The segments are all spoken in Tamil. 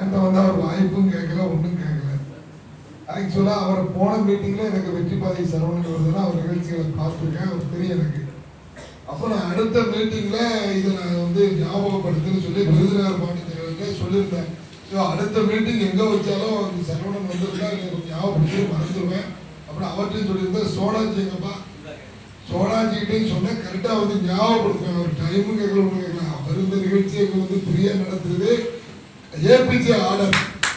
என்கிட்ட வந்து அவர் வாய்ப்பும் கேட்கல ஒன்றும் கேட்கல ஆக்சுவலாக அவரை போன மீட்டிங்கில் எனக்கு வெற்றி பாதை சரவணன் வருதுன்னா அவர் நிகழ்ச்சிகளை பார்த்துருக்கேன் அவர் தெரியும் எனக்கு அப்போ நான் அடுத்த மீட்டிங்கில் இதை நான் வந்து ஞாபகப்படுத்துன்னு சொல்லி விருதுநகர் மாநிலத்தில் சொல்லியிருந்தேன் ஸோ அடுத்த மீட்டிங் எங்கே வச்சாலும் அந்த சரவணன் வந்திருந்தா எனக்கு ஞாபகப்படுத்தி மறந்துடுவேன் அப்புறம் அவர்கிட்டையும் சொல்லியிருந்தேன் சோனாஜி எங்கப்பா சோனாஜிகிட்டையும் சொன்னேன் கரெக்டாக வந்து ஞாபகப்படுத்துவேன் அவர் டைமும் கேட்கல ஒன்றும் கேட்கல அவர் இந்த நிகழ்ச்சியை இங்க வந்து ஃப்ரீயாக நடத்துறது ஏபிஜே ஆர்டர்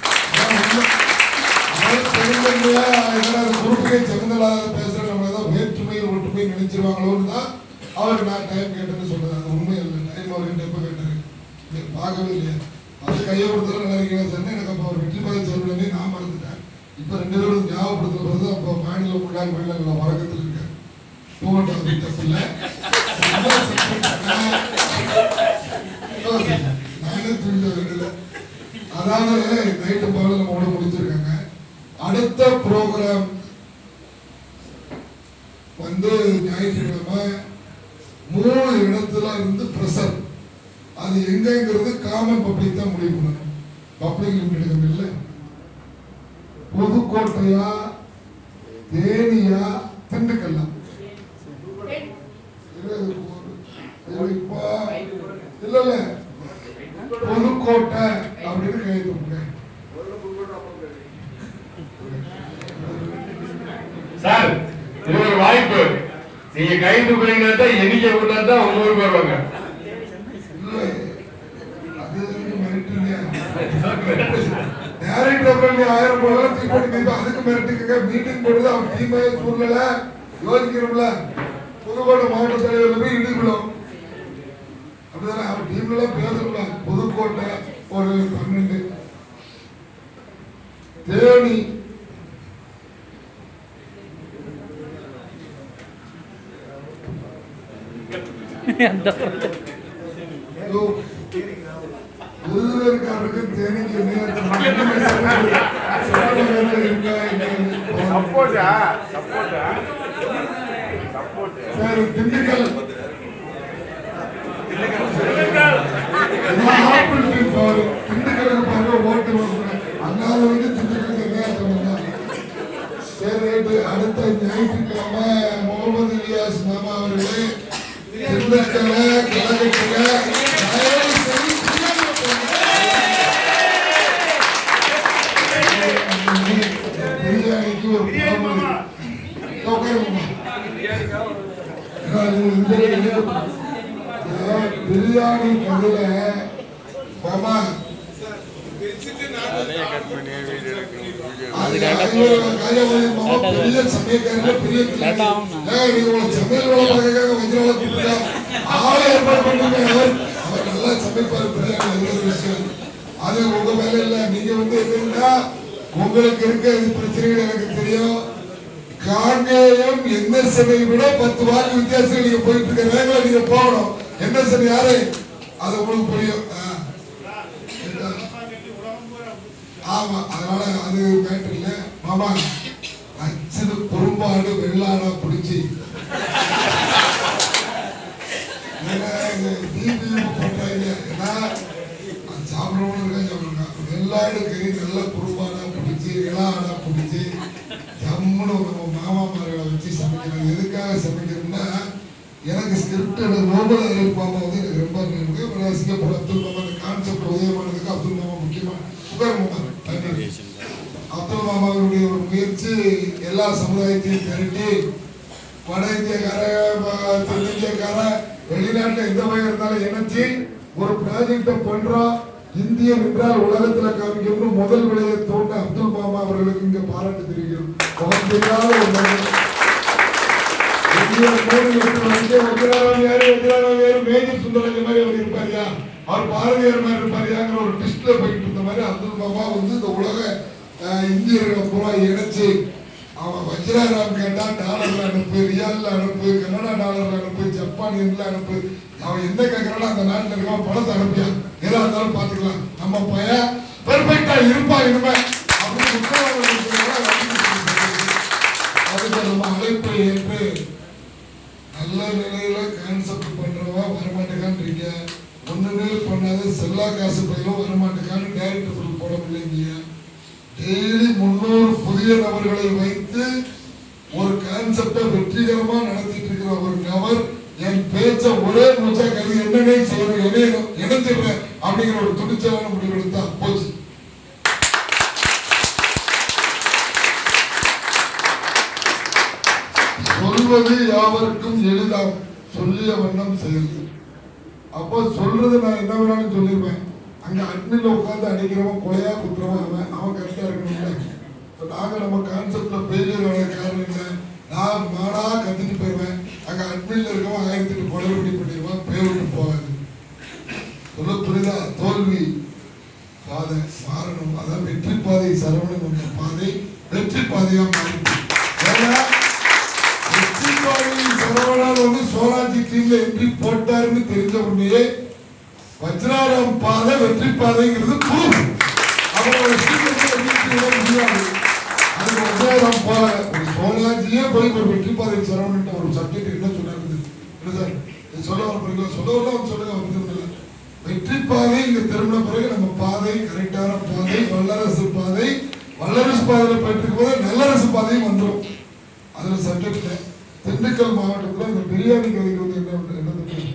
பெருந்தன்மையா ஏதாவது குறுக்கை செங்கலாக பேசுற நம்ம ஏதாவது வேற்றுமை ஒற்றுமை நினைச்சிருவாங்களோன்னு தான் அவருக்கு நான் டைம் கேட்டேன்னு சொல்றேன் அது உண்மை இல்லை டைம் அவர்கிட்ட எப்போ கேட்டாரு நீங்க பார்க்கவே இல்லையா அது கையை கொடுத்தாலும் நல்லா இருக்கீங்களா சொன்னேன் எனக்கு அப்போ அவர் வெற்றி பாதை செல்வனே நான் மறந்துட்டேன் இப்போ ரெண்டு பேரும் ஞாபகப்படுத்துற பிறகு அப்போ மாநில முன்னாள் மહિళா வழக்கத்தில் இருக்காரு போகட்டும் அது தப்பு இல்லை நானே தூண்ட வேண்டியது அதாவது நைட்டு பகல நம்ம கூட முடிச்சிருக்காங்க அடுத்த ப்ரோக்ராம் வந்து ஞாயிற்றுக்கிழமை மூணு இடத்துல இருந்து பிரசர் அது எங்கங்கிறது காமன் பப்ளிக் தான் முடிவு பண்ணணும் பப்ளிக் லிமிடெட் கம்பெனில புதுக்கோட்டையா தேனியா திண்டுக்கல்லா இல்ல, இது ஒரு- இது இப்போ இல்ல இல்ல புதுக்கோட்டை அப்படின்னு கைது கொடுங்க சார் இது ஒரு வாய்ப்பு நீங்க கை தூக்குறீங்கன்னா தான் எண்ணிக்கை கூட்டா தான் உங்க ஊருக்கு வருவாங்க இல்ல அது எனக்கு மிரட்டுங்க டைரக்டர் பண்ணி ஆயிரம் போடலாம் தூக்கி போட்டு மீது அதுக்கு மிரட்டுங்க மீட்டிங் போடுறது அவன் டீமே சூழ்நிலை யோசிக்கிறோம்ல புதுக்கோட்டை மாவட்ட தலைவர்ல போய் இடிக்கணும் அப்படிதானே அவன் டீம்ல பேசணும்ல புதுக்கோட்டை ஒரு பன்னெண்டு தேனி ஐயோ, விருதுநகர்காரருக்கு தேனிக்கு சப்போர்ட்டா சப்போர்ட்டா support sir Dindigul apple tea பாரு திண்டுக்கலுக்கு பாருங்க ஓட்டு வாங்குறேன் அண்ணாவை வந்து திண்டுக்கலுக்கு என்ன சொன்னா சரி ரைட்டு அடுத்த ஞாயிற்றுக்கிழமை முகமது இலியாஸ் மாமா அவர்களே திண்டுக்கல்ல கழகத்துல தயவு செய்து பிரியாணி வைப்பாங்க. பிரியாணிக்கு ஒரு பழமொழி உட்காருங்கம்மா பிரியாணி கதையில மாமா அது ஐநூறு காயவாளி மாமா பெரிய சமயக்காரங்க பெரிய ஏய், நீங்க உங்களை சமையல் வேலை பார்க்கறதுக்காக வஞ்சிரால கூப்பிட்டா ஆளை ஏற்பாடு பண்ணுங்க அவர் அவர் நல்லா சமைப்பாரு பிரியாணி அது ஒரு விஷயம் அது உங்க மேல இல்ல நீங்க வந்து என்னன்னா உங்களுக்கு இருக்க இது பிரச்சனைகள் எனக்கு தெரியும் காங்கேயம் என்எஸ்எனை விட பத்து வாக்கு வித்தியாசம் நீங்க போயிட்டு இருக்க ரேங்க்ல நீங்க போகணும் என்எஸ்என் யாரு அது உங்களுக்கு புரியும் ஆ. ஆமா அதனால அது மேட்டர் இல்ல மாமா அச்சது குறும்பாடு வெள்ளாடா பிடிச்சி ஏன்னா, இந்த DPM பண்றாங்க. ஏன்னா, அது சாப்பிடுறவங்களும் இருக்கா, சாப்பிடுறாங்க. வெள்ளாடு கறி நல்ல குறும்பாடா பிடிச்சி இளாடா பிடிச்சி ஜம்முன்னு நம்ம மாமாமார்களை வச்சு சமைக்கிறது எதுக்காக சமைக்கிறோம்னா எனக்கு ஸ்கிரிப்ட் எனக்கு நோபல் அரியர் மாமா வந்து எனக்கு ரொம்ப இருக்கு அப்புறம் சிங்கப்பூர் அப்துல் மாமா அந்த கான்செப்ட் உதயமானதுக்கு அப்துல் மாமா முக்கியமா புகார் மாமா தண்ணி அப்துல் மாமாவுடைய ஒரு முயற்சி எல்லா சமுதாயத்தையும் திரட்டி வட இந்தியக்கார ம- தென்னிந்தியக்கார வெளிநாட்டுல எந்த வகை இருந்தாலும் இணைச்சு ஒரு ப்ராஜெக்ட பண்றோம் இந்தியன் என்றால் உலகத்துல காமிக்கணும்னு முதல் விலையை தோண்ட அப்துல் மாமா அவர்களுக்கு இங்க பாராட்டு தெரிவிக்கிறோம் முகம் தெரியாத ஒரு மனிதன். இந்திய மோடிகளுக்கு வந்து வஜ்ராராம் யாரு வஜ்ராராம் யாரு மேஜர் சுந்தரங்க மாதிரி அவர் இருப்பாரியா அவர் பாரதியார் மாதிரி இருப்பாரியாங்கிற ஒரு லிஸ்ட்ல போயிட்டு இருந்த மாதிரி அப்துல் மாமா வந்து இந்த உலக அஹ், இந்தியர்களை பூரா இணைச்சு அவன் வஜ்ராராம் கேட்டா டாலர்ல அனுப்பு ரியால்ல அனுப்பு கனடா டாலர்ல அனுப்பு ஜப்பான் எண்ல அனுப்பு அவன் எந்த கேட்கறானோ அந்த நாட்டுல இருக்கான் பணத்தை அனுப்பியா எதா இருந்தாலும் பாத்துக்கலாம் நம்ம பையன் பெர்ஃபெக்டா இருப்பான் இனிமே அப்படின்னு உத்தரவாதம் கொடுக்கிறவங்க அதுக்கு நம்ம அழைப்பை ஏற்று நல்ல நிலையில கான்செப்ட் பண்றவா வரமாட்டேங்கான்றீங்க ஒண்ணுமே பண்ணாத செல்லா காசு பையிலும் வரமாட்டேங்கான்னு டைரக்டர் போட இல்லைங்க டெய்லி முன்னூறு புதிய நபர்களை வைத்து ஒரு கான்செப்டை வெற்றிகரமா நடத்திட்டு இருக்கிற ஒரு நபர் என் பேச்ச ஒரே மூச்சா கல்வி என்னன்னே செய்யணும் என்ன இணைஞ்சிடுறேன் அப்படிங்கிற ஒரு துணிச்சலான முடிவு எடுத்தா போச்சு சொல்வது யாவருக்கும் எளிதாம் சொல்லிய வண்ணம் செயல் அப்போ சொல்றது நான் என்ன வேணாலும் சொல்லிருவேன் அங்க அட்மின்ல உட்கார்ந்து அடிக்கிறவன் கொலையா குத்துறவன் அவன் அவன் கரெக்டா இருக்கணும்ல இப்ப நாங்க நம்ம கான்செப்ட்ல ஃபெயிலியர் ஆன காரணம் என்ன நான் மாடா கத்திட்டு போயிருவேன் அங்க அட்மின்ல இருக்கவன் ஆயிரத்தி எட்டு கொலை வெட்டி பண்ணிடுவான் பேர் விட்டு போகாது சொல்ல புரியுதா தோல்வி பாதை மாறணும் அதான் வெற்றி பாதை சரவணன் வந்த பாதை வெற்றி பாதையா மாறிட்டு ஏன்னா வெற்றி பாதை சரவணன் வந்து சோனாஜி டீம்ல என்ட்ரி போட்டாருன்னு தெரிஞ்ச உடனே வஜ்ராராம் பாதை வெற்றி பாதைங்கிறது ப்ரூஃப் அவரோட சீக்கிரத்தில் வெற்றி விட முடியாது அது வஜ்ராராம் பாதை ஒரு சோனாஜியே போய் ஒரு வெற்றி பாதை சரவணன் ஒரு சப்ஜெக்ட் என்ன சொன்னாரு என்ன சார் இது சொல்ல வர போறீங்களா சொல்ல வரல அவங்க சொல்லுங்க அவர் இல்லை வெற்றி பாதை இங்க திரும்பின பிறகு நம்ம பாதை கரெக்டான பாதை வல்லரசு பாதை வல்லரசு பாதையில போயிட்டு இருக்கும்போது நல்லரசு பாதையும் வந்துடும் அதுல சப்ஜெக்ட்ல திண்டுக்கல் மாவட்டத்துல இந்த பிரியாணி கதைக்கு வந்து என்ன என்ன தெரியும்?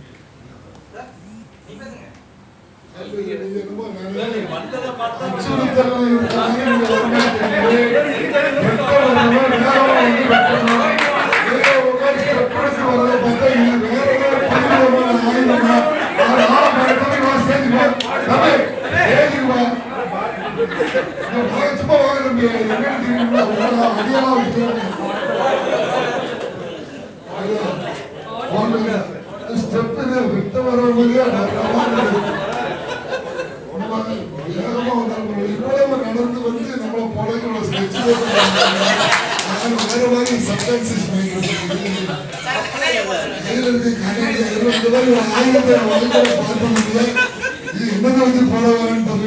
கல்வி இது என்னமோ நான் அச்சுறுத்தல் இருக்காங்க, இங்க வரமாட்டேங்குது. வெட்ட வரணும், நேரமா வந்து வெட்டணும். ஏதோ உட்கார்ந்து கற்பழிச்சு வரதை பார்த்தா இது வேற ஏதோ புதுவிதமான ஆயுதமா? அது ஆளை பாரு, தம்பி வா, ஸ்டேஜுக்கு வா. தம்பி, ஸ்டேஜுக்கு வா. இங்க வா, சும்மா வாங்க தம்பி. என்னன்னு தெரியுங்களா? உங்களை அடியெல்லாம் வச்சுருவாங்க. ஐயா, போங்க. ஸ்டெப் இது விட்டு வரவங்களே உண்மையாக வேகமா வந்தாங்க. இவ்வளவு நடந்து வந்து நம்மள பொழைக்கிற sketch லே நான் வேற மாதிரி substances பயன்படுத்துறது. கையில இருக்க கண்ணாடி இருபது ரூபாய் ஒரு ஆயிரத்தை வாங்கி பார்க்க முடியல. இது என்னதை வச்சு போட வரேன்றது.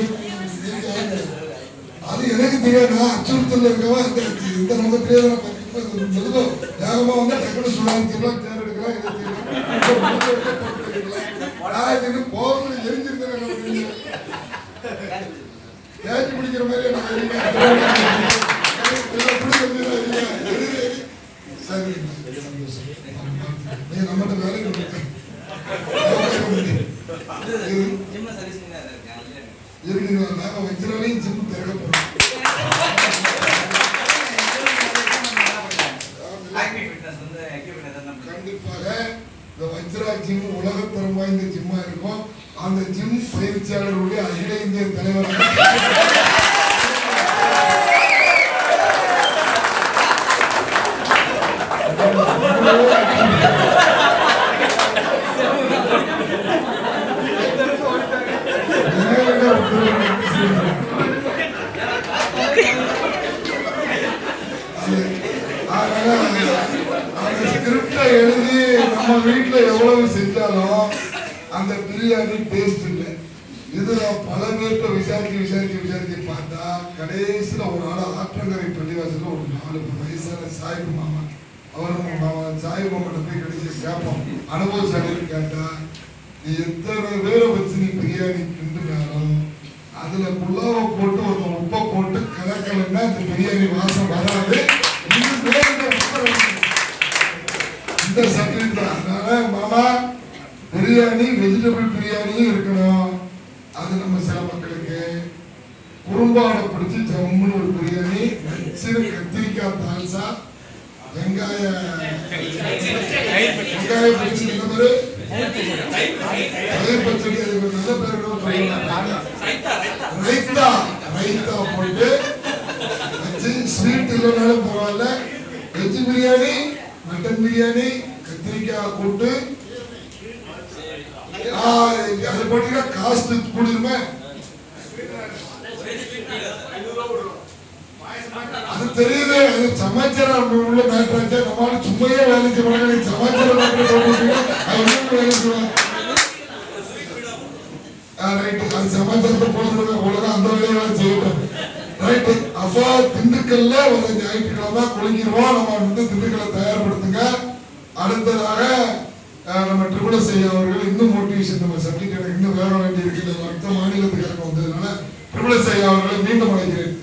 அது எனக்கு தெரியாது நான் அச்சுறுத்தல் இருக்கவா இந்த இந்த நோக்கத்திலே நான் பார்த்துட்டு மெதுவா வேகமா வந்து டக்குனு சுடாச்சிடலாம் தேர் எடுக்கலாம் இதை செய்யலாம் நான் இதுக்கு போகணும் எரிஞ்சிருந்தேன் என்ன பண்ணுவீங்க? தேய்ச்சி பிடிக்கிற மாதிரி எனக்கு எரியுங்க. இதெல்லாம் பிடிக்க முடியல, எரியுங்க. எரி, எரி. சரி, சந்தோஷம். நீங்க நம்மகிட்ட வேலைக்கு வந்துருங்க. இது இருக்குங்களா நாங்க வச்சிராலையும் ஜிம் திறக்க போறோம் கண்டிப்பாக இந்த வஜ்ரா ஜிம் உலகத்தரம் வாய்ந்த ஜிம்மா இருக்கும் அந்த ஜிம் பயிற்சியாளர்களுடைய அகில இந்திய தலைவராக அந்த ஸ்கிரிப்டை எழுதி நம்ம வீட்டுல எவ்வளவு செஞ்சாலும் அந்த பிரியாணி டேஸ்ட் இல்லை இது நான் பல பேர்கிட்ட விசாரிச்சு விசாரிச்சு விசாரிச்சு பார்த்தா கடைசியில ஒரு நாள் ஆற்றங்கரை பள்ளிவாசல ஒரு நாலு வயசான சாயிபு மாமா அவர் மாமா சாயிபு மாமாட்ட போய் கடைசி கேட்போம் அனுபவசாலின்னு கேட்டா நீ எத்தனை பேரை வச்சு நீ பிரியாணி கிண்டுனாலும் அதுல புல்லாவை போட்டு ஒரு உப்பை போட்டு கலக்கலைன்னா அந்த பிரியாணி வாசம் வராது இது வேற உப்பு இந்த சப்ஜெக்ட் தான் அதனால மாமா பிரியாணி வெஜிடபிள் பிரியாணியும் இருக்கணும் அது நம்ம சில மக்களுக்கு குறும்பாடை பிடிச்சி ஜம்முன்னு ஒரு பிரியாணி வச்சு கத்திரிக்காய் தால்சா வெங்காய வெங்காய பச்சடி என்ன பேரு தயிர் பச்சடி அதுக்கு ஒரு நல்ல பேர் என்ன சொல்லுவாங்க? ரைத்தா ரைத்தா போட்டு வச்சு ஸ்வீட் இல்லைனாலும் பரவாயில்ல வெஜ் பிரியாணி மட்டன் பிரியாணி கத்திரிக்காய் கூட்டு ஆ, அது போட்டீங்கன்னா காஸ்ட் கூடிருமே அது தெரியுது அது சமாச்சாரம் உள்ள மேட்ராச்சா நம்மளால சும்மையே வேலை செய்வாங்க சமாச்சாரம் மேட்ரு போட்டு அது ஒண்ணும் வேலை செய்வாங்க ரைட்டு அது சமாச்சாரத்தை போடுறது உலகம் அந்த வேலையை வேலை செய்யட்டும் ரைட்டு அப்போ திண்டுக்கல்ல ஒரு ஞாயிற்றுக்கிழமை குளிக்கிறோம் நம்ம வந்து திண்டுக்கல்லை தயார்படுத்துங்க அடுத்ததாக அஹ், நம்ம ட்ரிபிள் செய்ய அவர்கள் இன்னும் மோட்டிவேஷன் நம்ம சப்ஜெக்ட் எனக்கு இன்னும் வேற வேண்டி இருக்கு அடுத்த மாநிலத்துக்கு எனக்கு வந்ததுனால ட்ரிபிள் ஐயா அவர்களை மீண்டும் அழைக்கிறேன்